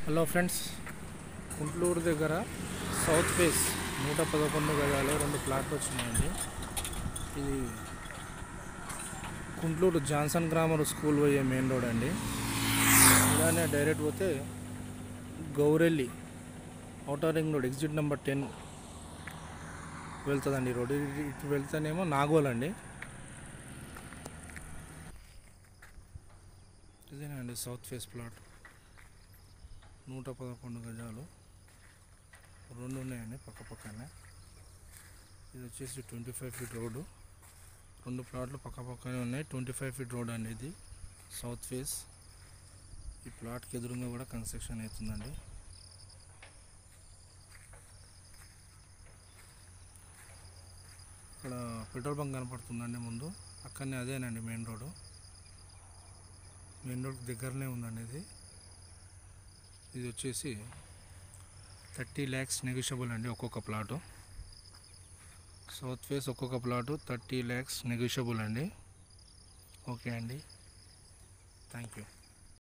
hello friends గుంట్లూరు దగ్గర south face నూట పదకొండు గజాలు రెండు ప్లాట్లు వచ్చినాయండి ఇది గుంట్లూరు జాన్సన్ గ్రామర్ స్కూల్ పోయే మెయిన్ రోడ్ అండి ఇలానే డైరెక్ట్ పోతే Gowrelli outer ring road exit number ten వెళ్తుందండి రోడ్ ఇటు ఇటు వెళ్తేనేమో నాగోల్ అండి ఇదేనండి సౌత్ ఫేస్ ప్లాట్ నూట పదకొండు గజాలు రెండు ఉన్నాయండి పక్క పక్కనే ఇది వచ్చేసి ట్వంటీ ఫైవ్ ఫీట్ రోడ్డు రెండు ప్లాట్లు పక్క పక్కనే ఉన్నాయి ట్వంటీ ఫైవ్ ఫీట్ రోడ్ అండి ఇది సౌత్ ఫేస్ ఈ ప్లాట్కి ఎదురుగా కూడా కన్స్ట్రక్షన్ అవుతుందండి ఇక్కడ పెట్రోల్ బంక్ కనపడుతుందండి ముందు అక్కడనే అదేనండి మెయిన్ రోడ్డు మెయిన్ రోడ్ దగ్గరనే ఉందండి ఇది ఇది వచ్చేసి థర్టీ ల్యాక్స్ నెగోషియబుల్ అండి ఒక్కొక్క ప్లాటు సౌత్ ఫేస్ ఒక్కొక్క ప్లాటు థర్టీ ల్యాక్స్ నెగోషియబుల్ అండి ఓకే అండి థ్యాంక్ యూ